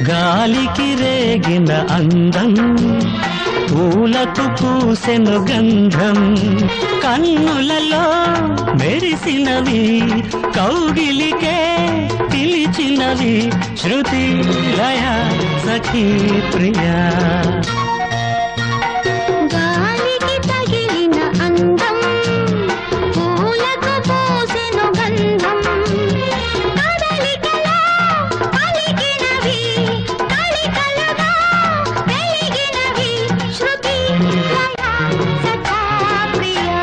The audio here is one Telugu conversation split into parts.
గాలికి రేగిన అందం పూలకు పూసెను గంధం కన్నులలో మెరిసినవి కౌగిలికే పిలిచినవి శృతి లయ సఖీ ప్రియా గాలికి తగిలిన అందం పూలకు పూసెను గంధం కదలికలో పలికినవి కలికలుగా వెలిగినవి శృతి లయ సఖా ప్రియా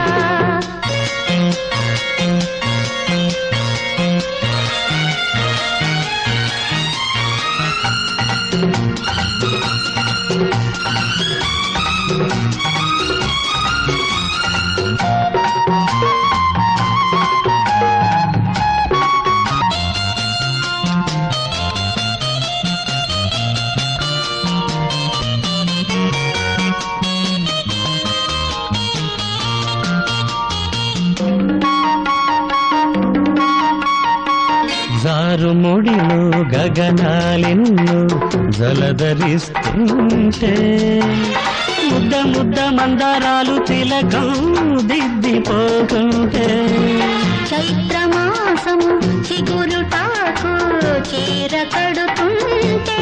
జారుముడిలో గగనాలెన్ను జలధరిస్తుంటే ముద్ద ముద్ద మందారాలు తిలకం దిద్దిపోతుంటే చైత్రమాసము చిగురుటాకు చీర కడుతుంటే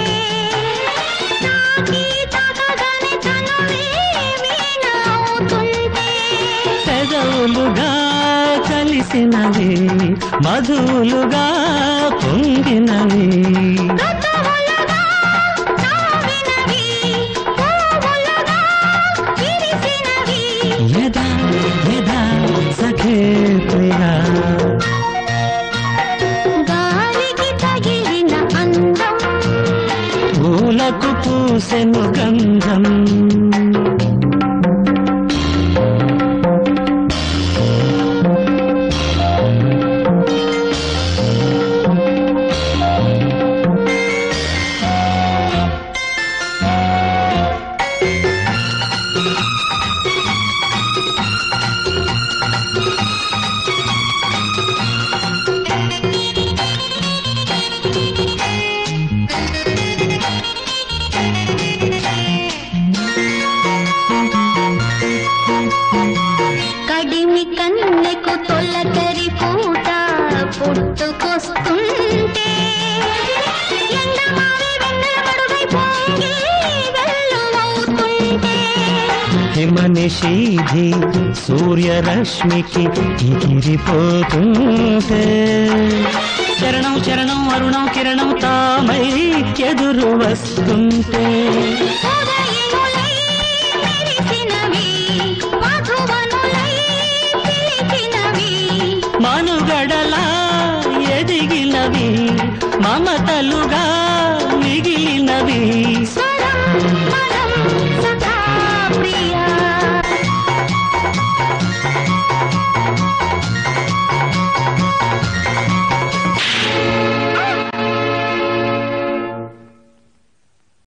తాకి తాకగానే తనువే వీణ అవుతుంటే పెదవులుగా కలిసినవి మధువులుగా పొంగినవి ఋతువులుగా తావినవి, పువ్వులుగా విరిసినవి. యదా యదా సఖే ప్రియా గాలికి తగిలిన అందం పూలకు పూసెను గంధం కడిమి కన్నెకు తొలకరి పూట పుట్టుకొస్తుంటే ఎండమావి వెన్నెల మడుగై పొంగి వెల్లువవుతుంటే హిమనిషీధి సూర్యరశ్మికి ఎగిరిపోతుంటే చరణం చరణం అరుణం కిరణం తామై ఎదురు వస్తుంటే ఉదయములై మెరిసినవి, మధువనులై పిలిచినవి. మనుగడలా ఎదిగినవి మమతలుగా